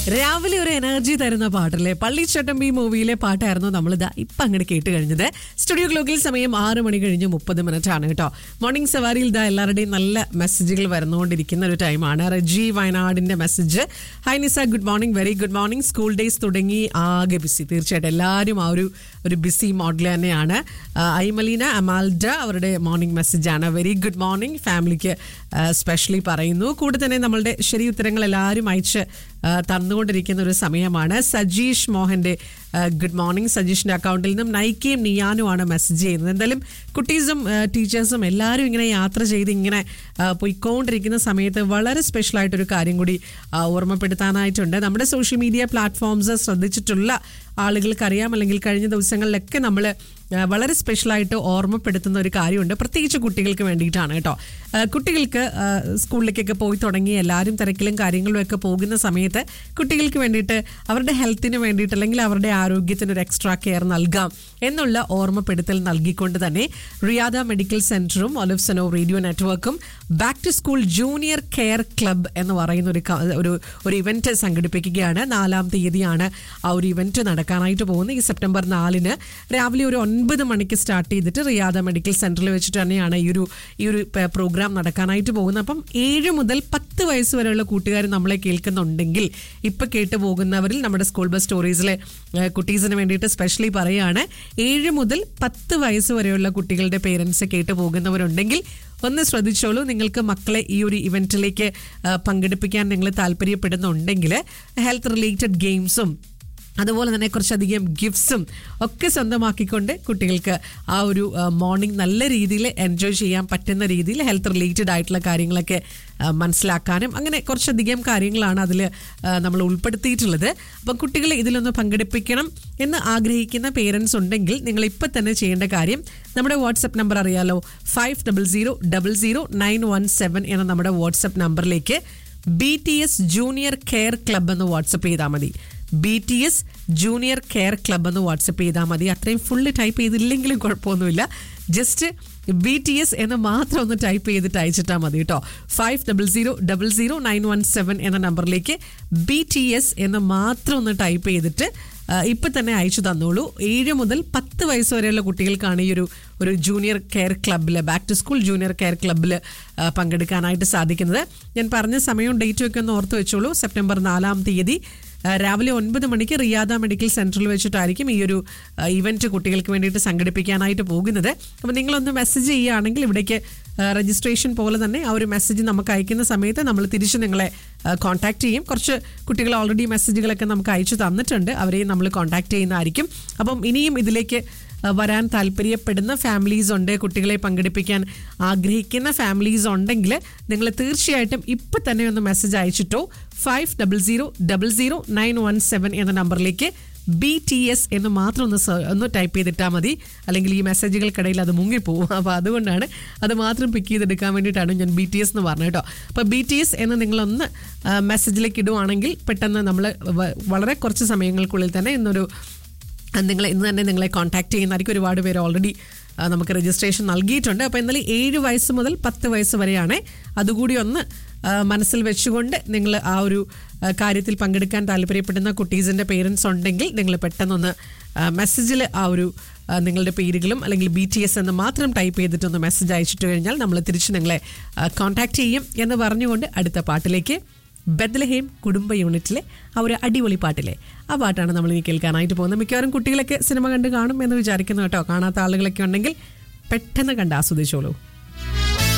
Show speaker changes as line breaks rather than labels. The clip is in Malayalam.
രാവിലെ ഒരു എനർജി തരുന്ന പാട്ടല്ലേ പള്ളിച്ചട്ടമ്പി മൂവിയിലെ പാട്ടായിരുന്നു നമ്മൾ ഇതാ ഇപ്പൊ അങ്ങനെ കേട്ട് കഴിഞ്ഞത് സ്റ്റുഡിയോ ഗ്ലോക്കിൽ സമയം ആറ് മണി കഴിഞ്ഞ് മുപ്പത് മിനിറ്റ് ആണ് കേട്ടോ മോർണിംഗ് സവാരിയിൽ ഇതാ എല്ലാവരുടെയും നല്ല മെസ്സേജുകൾ വരുന്നുകൊണ്ടിരിക്കുന്ന ഒരു ടൈമാണ് റജി വയനാടിന്റെ message hi Nisa good morning very good morning school days തുടങ്ങി ആകെ ബിസി തീർച്ചയായിട്ടും എല്ലാവരും ആ ഒരു ഒരു ബിസി മോഡൽ തന്നെയാണ് ആ, ഐമലീന അമാൽഡ അവരുടെ മോർണിംഗ് മെസ്സേജാണ് വെരി ഗുഡ് മോർണിംഗ് ഫാമിലിക്ക് സ്പെഷ്യലി പറയുന്നു കൂടെ തന്നെ നമ്മളുടെ ശരി ഉത്തരങ്ങൾ എല്ലാവരും അയച്ച് ആ, തന്നുകൊണ്ടിരിക്കുന്ന ഒരു സമയമാണ് സജീഷ് മോഹന്റെ ഗുഡ് മോർണിംഗ് സജീഷിന്റെ അക്കൗണ്ടിൽ നിന്നും നൈക്കയും നിയാനുമാണ് മെസ്സേജ് ചെയ്യുന്നത് എന്തായാലും കുട്ടീസും ടീച്ചേഴ്സും എല്ലാവരും ഇങ്ങനെ യാത്ര ചെയ്ത് ഇങ്ങനെ ആ, പോയിക്കൊണ്ടിരിക്കുന്ന സമയത്ത് വളരെ സ്പെഷ്യൽ ആയിട്ടൊരു കാര്യം കൂടി ആ, ഓർമ്മപ്പെടുത്താനായിട്ടുണ്ട് നമ്മുടെ സോഷ്യൽ മീഡിയ പ്ലാറ്റ്ഫോംസ് ശ്രദ്ധിച്ചിട്ടുള്ള ആളുകൾക്ക് അറിയാം അല്ലെങ്കിൽ കഴിഞ്ഞ ദിവസങ്ങളിലൊക്കെ നമ്മൾ വളരെ സ്പെഷ്യലായിട്ട് ഓർമ്മപ്പെടുത്തുന്ന ഒരു കാര്യമുണ്ട് പ്രത്യേകിച്ച് കുട്ടികൾക്ക് വേണ്ടിയിട്ടാണ് കേട്ടോ ആ, കുട്ടികൾക്ക് ആ, സ്കൂളിലേക്കൊക്കെ പോയി തുടങ്ങി എല്ലാവരും തിരക്കിലും കാര്യങ്ങളും ഒക്കെ പോകുന്ന സമയത്ത് കുട്ടികൾക്ക് വേണ്ടിയിട്ട് അവരുടെ ഹെൽത്തിന് വേണ്ടിയിട്ട് അല്ലെങ്കിൽ അവരുടെ ആരോഗ്യത്തിന് ഒരു എക്സ്ട്രാ കെയർ നൽകാം എന്നുള്ള ഓർമ്മപ്പെടുത്തൽ നൽകിക്കൊണ്ട് തന്നെ റിയാദ മെഡിക്കൽ സെന്ററും ഒലിവ്സനോ റേഡിയോ നെറ്റ്വർക്കും back to school junior care club എന്ന് പറയുന്ന ഒരു ക- ഒരു ഒരു ഇവന്റ് സംഘടിപ്പിക്കുകയാണ് നാലാം തീയതിയാണ് ആ ഒരു ഇവന്റ് നടക്കാനായിട്ട് പോകുന്നത് ഈ സെപ്റ്റംബർ നാലിന് രാവിലെ ഒരു ഒൻപത് മണിക്ക് സ്റ്റാർട്ട് ചെയ്തിട്ട് റിയാദ മെഡിക്കൽ സെന്ററിൽ വെച്ചിട്ട് തന്നെയാണ് ഈ ഒരു ഈ ഒരു പ- പ്രോഗ്രാം നടക്കാനായിട്ട് പോകുന്നത് അപ്പം ഏഴ് മുതൽ പത്ത് വയസ്സ് വരെയുള്ള കൂട്ടുകാർ നമ്മളെ കേൾക്കുന്നുണ്ടെങ്കിൽ ഇപ്പൊ കേട്ടു പോകുന്നവരിൽ നമ്മുടെ സ്കൂൾ ബസ് സ്റ്റോറീസിലെ ഏഹ്, കുട്ടീസിന് വേണ്ടിയിട്ട് സ്പെഷ്യലി പറയുകയാണ് ഏഴ് മുതൽ പത്ത് വയസ്സ് വരെയുള്ള കുട്ടികളുടെ പേരൻസ് കേട്ടു പോകുന്നവരുണ്ടെങ്കിൽ ഒന്ന് ശ്രദ്ധിച്ചോളൂ നിങ്ങൾക്ക് മക്കളെ ഈ ഒരു ഇവന്റിലേക്ക് ആ, പങ്കെടുപ്പിക്കാൻ നിങ്ങൾ താല്പര്യപ്പെടുന്നുണ്ടെങ്കിൽ ഹെൽത്ത് റിലേറ്റഡ് ഗെയിംസും അതുപോലെ തന്നെ കുറച്ചധികം ഗിഫ്റ്റ്സും ഒക്കെ സ്വന്തമാക്കിക്കൊണ്ട് കുട്ടികൾക്ക് ആ ഒരു മോർണിംഗ് നല്ല രീതിയിൽ എൻജോയ് ചെയ്യാൻ പറ്റുന്ന രീതിയിൽ ഹെൽത്ത് റിലേറ്റഡ് ആയിട്ടുള്ള കാര്യങ്ങളൊക്കെ ആ, മനസ്സിലാക്കാനും അങ്ങനെ കുറച്ചധികം കാര്യങ്ങളാണ് അതിൽ നമ്മൾ ഉൾപ്പെടുത്തിയിട്ടുള്ളത് അപ്പം കുട്ടികളെ ഇതിലൊന്ന് പങ്കെടുപ്പിക്കണം എന്ന് ആഗ്രഹിക്കുന്ന പേരൻസ് ഉണ്ടെങ്കിൽ നിങ്ങൾ ഇപ്പം തന്നെ ചെയ്യേണ്ട കാര്യം നമ്മുടെ വാട്സപ്പ് നമ്പർ അറിയാലോ five double zero double zero nine one seven എന്ന നമ്മുടെ വാട്സപ്പ് നമ്പറിലേക്ക് B T S junior care club എന്ന് വാട്സപ്പ് ചെയ്താൽ മതി B T S junior care club എന്ന് വാട്സപ്പ് ചെയ്താൽ മതി അത്രയും ഫുള്ള് ടൈപ്പ് ചെയ്തില്ലെങ്കിലും കുഴപ്പമൊന്നുമില്ല ജസ്റ്റ് ബി ടി എസ് എന്ന് മാത്രം ഒന്ന് ടൈപ്പ് ചെയ്തിട്ട് അയച്ചിട്ടാൽ മതി കേട്ടോ five double zero double zero nine one seven എന്ന നമ്പറിലേക്ക് ബി ടി എസ് എന്ന് മാത്രം ഒന്ന് ടൈപ്പ് ചെയ്തിട്ട് ആ, ഇപ്പൊ തന്നെ അയച്ചു തന്നോളൂ ഏഴ് മുതൽ പത്ത് വയസ്സ് വരെയുള്ള കുട്ടികൾക്കാണ് ഈ ഒരു ഒരു ജൂനിയർ കെയർ ക്ലബ്ബിൽ back to school junior care ക്ലബ്ബിൽ പങ്കെടുക്കാനായിട്ട് സാധിക്കുന്നത് ഞാൻ പറഞ്ഞ സമയവും ഡേറ്റും ഒക്കെ ഒന്ന് ഓർത്ത് വെച്ചോളൂ സെപ്റ്റംബർ നാലാം തീയതി ആ, രാവിലെ ഒൻപത് മണിക്ക് റിയാദ മെഡിക്കൽ സെന്ററിൽ വെച്ചിട്ടായിരിക്കും ഈ ഒരു ആ, ഇവന്റ് കുട്ടികൾക്ക് വേണ്ടിയിട്ട് സംഘടിപ്പിക്കാനായിട്ട് പോകുന്നത് അപ്പോൾ നിങ്ങളൊന്ന് മെസ്സേജ് ചെയ്യുകയാണെങ്കിൽ ഇവിടേക്ക് ആ, രജിസ്ട്രേഷൻ പോലെ തന്നെ ആ ഒരു മെസ്സേജ് നമുക്ക് അയക്കുന്ന സമയത്ത് നമ്മൾ തിരിച്ച് നിങ്ങളെ കോൺടാക്ട് ചെയ്യും കുറച്ച് കുട്ടികൾ ഓൾറെഡി മെസ്സേജുകളൊക്കെ നമുക്ക് അയച്ചു തന്നിട്ടുണ്ട് അവരെയും നമ്മൾ കോൺടാക്ട് ചെയ്യുന്നതായിരിക്കും അപ്പം ഇനിയും ഇതിലേക്ക് ആ, വരാൻ താല്പര്യപ്പെടുന്ന ഫാമിലീസ് ഉണ്ട് കുട്ടികളെ പങ്കെടുപ്പിക്കാൻ ആഗ്രഹിക്കുന്ന ഫാമിലീസ് ഉണ്ടെങ്കിൽ നിങ്ങൾ തീർച്ചയായിട്ടും ഇപ്പം തന്നെ ഒന്ന് മെസ്സേജ് അയച്ചിട്ടോ five double zero double zero nine one seven എന്ന നമ്പറിലേക്ക് ബി ടി എസ് എന്ന് മാത്രം ഒന്ന് സെ- ഒന്ന് ടൈപ്പ് ചെയ്തിട്ടാൽ മതി അല്ലെങ്കിൽ ഈ മെസ്സേജുകൾക്കിടയിൽ അത് മുങ്ങിപ്പോവും അപ്പോൾ അതുകൊണ്ടാണ് അത് മാത്രം പിക്ക് ചെയ്തെടുക്കാൻ വേണ്ടിയിട്ടാണ് ഞാൻ ബി ടി എസ് എന്ന് പറഞ്ഞത് കേട്ടോ അപ്പോൾ ബി ടി എസ് എന്ന് നിങ്ങളൊന്ന് ആ, മെസ്സേജിലേക്ക് ഇടുവാണെങ്കിൽ പെട്ടെന്ന് നമ്മൾ വളരെ കുറച്ച് സമയങ്ങൾക്കുള്ളിൽ തന്നെ ഇന്നൊരു നിങ്ങൾ ഇന്ന് തന്നെ നിങ്ങളെ കോൺടാക്ട് ചെയ്യുന്നതായിരിക്കും ഒരുപാട് പേര് ഓൾറെഡി നമുക്ക് രജിസ്ട്രേഷൻ നൽകിയിട്ടുണ്ട് അപ്പോൾ എന്നാലും ഏഴ് വയസ്സ് മുതൽ പത്ത് വയസ്സ് വരെയാണ് അതുകൂടി ഒന്ന് ആ, മനസ്സിൽ വെച്ചുകൊണ്ട് നിങ്ങൾ ആ ഒരു ആ, കാര്യത്തിൽ പങ്കെടുക്കാൻ താല്പര്യപ്പെടുന്ന കുട്ടീസിൻ്റെ പേരൻസ് ഉണ്ടെങ്കിൽ നിങ്ങൾ പെട്ടെന്നൊന്ന് മെസ്സേജിൽ ആ ഒരു ആ, നിങ്ങളുടെ പേരുകളും അല്ലെങ്കിൽ ബി ടി എസ് എന്ന് മാത്രം ടൈപ്പ് ചെയ്തിട്ടൊന്ന് മെസ്സേജ് അയച്ചിട്ട് കഴിഞ്ഞാൽ നമ്മൾ തിരിച്ച് നിങ്ങളെ കോൺടാക്ട് ചെയ്യും എന്ന് പറഞ്ഞുകൊണ്ട് അടുത്ത പാട്ടിലേക്ക് ബദ്ലഹേം കുടുംബ യൂണിറ്റിലെ ആ ഒരു അടിപൊളി പാട്ടിലെ ആ പാട്ടാണ് നമ്മൾ ഇനി കേൾക്കാനായിട്ട് പോകുന്നത് മിക്കവാറും കുട്ടികളൊക്കെ സിനിമ കണ്ട് കാണും എന്ന് വിചാരിക്കുന്നു കേട്ടോ കാണാത്ത ആളുകളൊക്കെ ഉണ്ടെങ്കിൽ പെട്ടെന്ന് കണ്ട് ആസ്വദിച്ചോളൂ